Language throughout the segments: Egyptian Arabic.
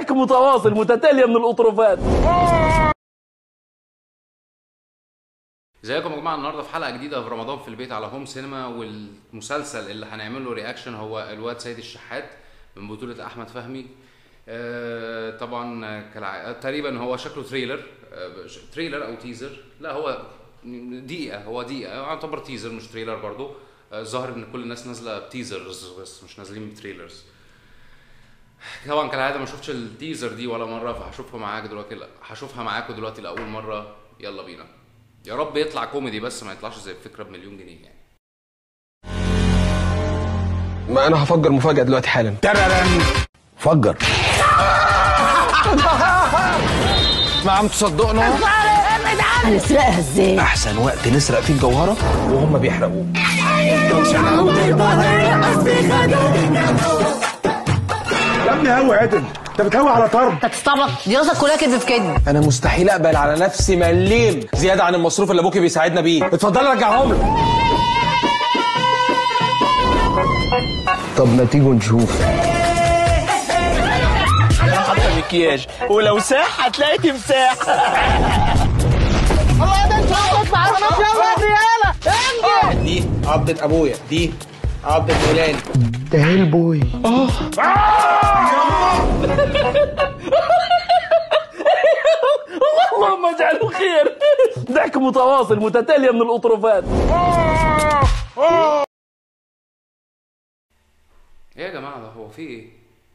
ضحك متواصل متتاليه من الاطروفات ازيكم يا جماعه النهارده في حلقه جديده في رمضان في البيت على هوم سينما والمسلسل اللي هنعمل له رياكشن هو الواد سيد الشحات من بطوله احمد فهمي آه، طبعا كالع... تقريبا هو شكله تريلر آه، ش- تريلر او تيزر لا هو دقيقه هو دقيقه يعتبر تيزر مش تريلر برضو آه، ظاهر ان كل الناس نازله بتيزرز بس مش نازلين بتريلرز طبعا كالعاده ما شفتش التيزر دي ولا مره فهشوفها معاك دلوقتي لا هشوفها معاكم دلوقتي لاول مره يلا بينا يا رب يطلع كوميدي بس ما يطلعش زي الفكره بمليون جنيه يعني ما انا هفجر مفاجأة دلوقتي حالا فجر ما عم تصدقنا هنسرقها ازاي؟ احسن وقت نسرق فيه الجوهره وهم بيحرقوه يا ابني هوي عدل انت بتهوي على طرب انت تستعبط دي راسك كلها كذب في كذب انا مستحيل اقبل على نفسي مليم زياده عن المصروف اللي ابوكي بيساعدنا بيه اتفضل رجعهم له طب ما تيجوا نشوف حتى مكياج ولو ساح هتلاقي تمساح دي عضة ابويا دي عضة فلان ده هيلبوي اللهم اجعله خير ضحك متواصل متتاليه من الاطروفات ايه يا جماعه ده هو في ايه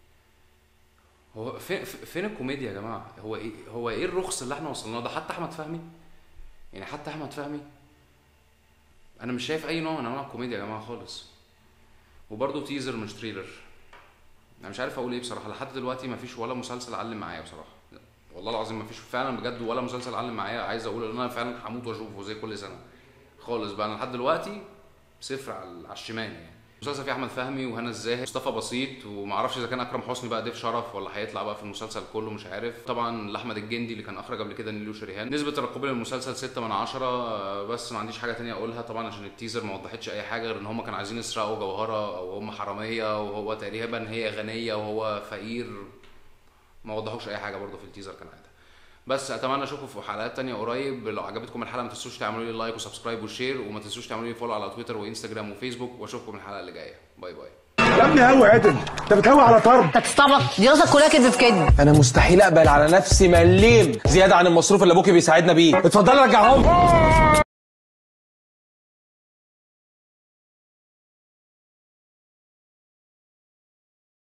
هو فين فين الكوميديا يا جماعه هو ايه هو ايه الرخص اللي احنا وصلنا له ده حتى احمد فهمي يعني حتى احمد فهمي انا مش شايف اي نوع من انواع الكوميديا يا جماعه خالص وبرضه تيزر مش تريلر انا مش عارف اقول ايه بصراحه لحد دلوقتي ما فيش ولا مسلسل علم معايا بصراحه لا. والله العظيم ما فيش فعلا بجد ولا مسلسل علم معايا عايز اقول ان انا فعلا هموت واشوفه زي كل سنه خالص بقى انا لحد دلوقتي صفر على على الشمال يعني المسلسل فيه احمد فهمي وهنا الزاهد مصطفى بسيط وما اعرفش اذا كان اكرم حسني بقى ضيف شرف ولا هيطلع بقى في المسلسل كله مش عارف طبعا لاحمد الجندي اللي كان اخرج قبل كده نيلو شريهان نسبه ترقبي للمسلسل 6 من 10 بس ما عنديش حاجه تانية اقولها طبعا عشان التيزر ما وضحتش اي حاجه غير ان هم كانوا عايزين يسرقوا جوهره او هم حراميه وهو تقريبا هي غنيه وهو فقير ما وضحوش اي حاجه برضه في التيزر كالعاده بس اتمنى اشوفكم في حلقات تانية قريب لو عجبتكم الحلقه ما تنسوش تعملوا لي لايك وسبسكرايب وشير وما تنسوش تعملوا لي فولو على تويتر وانستجرام وفيسبوك واشوفكم الحلقه اللي جايه باي باي يا ابني هوي عدل انت بتهوي على طرب انت تستعبط دي راسك كلها كذب في كذب انا مستحيل اقبل على نفسي مليم زياده عن المصروف اللي ابوكي بيساعدنا بيه اتفضل رجعهم له